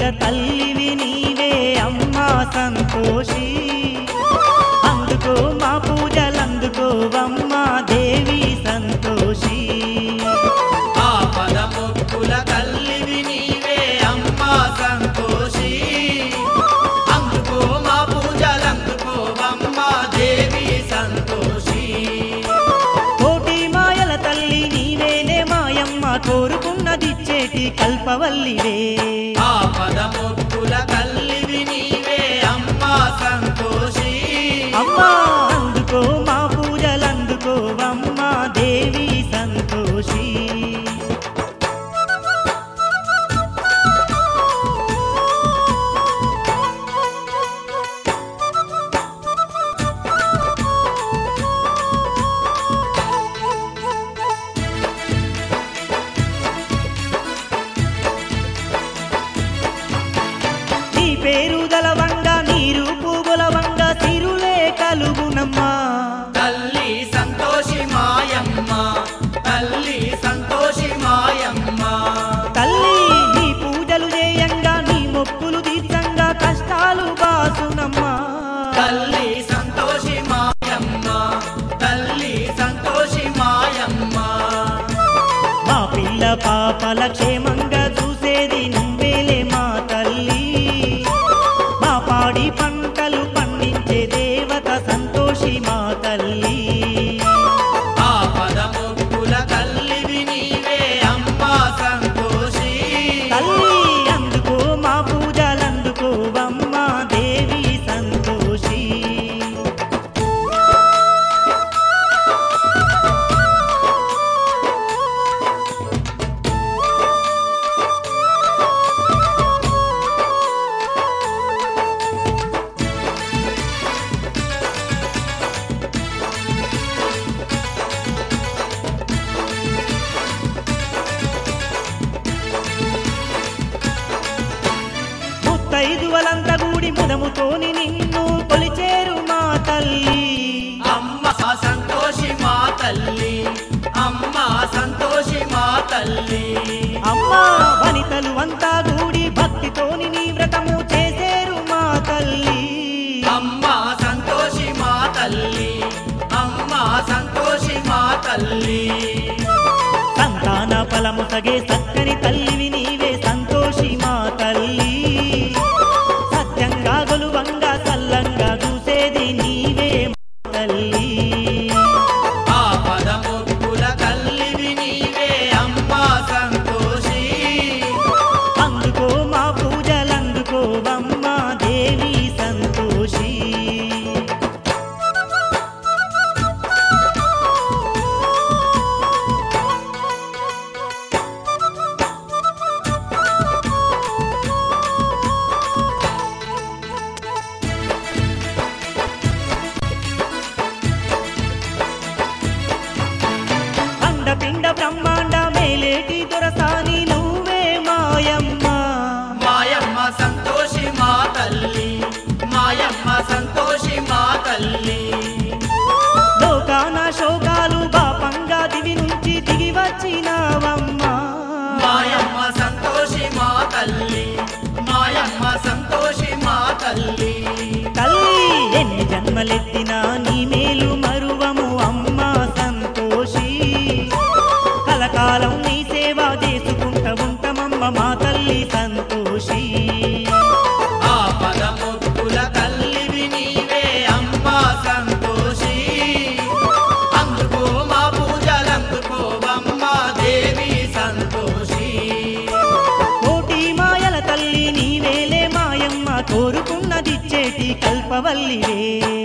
తల్లివి నీవే అమ్మా సంతోషి అందుకో మా పూజలందుకోవమ్మా దేవి సంతోషి ఆపద మొక్కుల తల్లివి నీవే అమ్మా సంతోషి అందుకో మా పూజలందుకోవమ్మా దేవి సంతోషి కోటి మాయల తల్లి నీవేనే మాయమ్మ కోరుకున్నదిచ్చేటి కల్పవల్లివే ఆపద మొక్కుల తల్లివి నీవే అమ్మా సంతోషి అమ్మా అందుకో మా పూజలందుకోవమ్మా దేవి సంతోషి నీ పేరు దలవంగా నీరు పూగులవంగా సిరులే కలుగునమ్మా తల్లి సంతోషి మాయమ్మ తల్లి సంతోషి మాయమ్మ తల్లి నీ పూజలు చేయంగా నీ మొక్కులు తీర్చంగా కష్టాలు బాసునమ్మా తల్లి సంతోషి మాయమ్మ తల్లి సంతోషి మాయమ్మ మా పిల్ల పాపల క్షేమంగా చూసేది నువ్వేలే మా తల్లి మా పాడి పంటలు పండించే దేవత సంతోషి మా తల్లి ఆపద మొక్కుల తల్లివి నీవే అమ్మా సంతోషి తల్లి అందుకో మా పూజలందుకోవమ్మా దేవి సంతోషి ముత్తైదువలంత గూడి ముదముతోని నిన్ను కొలిచేరు మా తల్లి అమ్మ సంతోషి మా తల్లి అమ్మ సంతోషి మా తల్లి అమ్మా వనితలు అంతా గూడి భక్తితోని నీ వ్రతము చేసేరు మా తల్లి అమ్మ సంతోషి మా తల్లి అమ్మ సంతోషి మా తల్లి సంతాన ఫలము సగే సక్కని తల్లివి నీవే సంతోషి మా తల్లి సత్యంగా గొలువంగా సల్లంగా చూసేది నీవే మా తల్లి ఆపద మొక్కుల తల్లివి నీవే అమ్మా సంతోషి అందుకో మా పూజలందుకోవమ్మా దేవి సంతోషి అండపిండ బ్రహ్మాండ మేలేటి దొరసాని నువ్వే మాయమ్మ మాయమ్మ సంతోషి మా తల్లి మాయమ్మ సంతోషి మా తల్లి లోకాన శోకాలు బాపంగా దివి నుంచి దిగి వచ్చినావమ్మా మాయమ్మ సంతోషి మా తల్లి మాయమ్మ సంతోషి మా తల్లి తల్లి ఎన్ని జన్మలెత్తినా నీ మేలు మరువము అమ్మా సంతోషి కలకాలం నీ సేవ చేసుకుంట ఉంటామమ్మ మా తల్లి సంతోషి ఆపద మొక్కుల తల్లివి నీవే అమ్మా సంతోషి అందుకో మా పూజలందుకోవమ్మా దేవి సంతోషి కోటి మాయల తల్లి నీవేలే మాయమ్మ కోరుకున్నదిచ్చేటి కల్పవల్లివే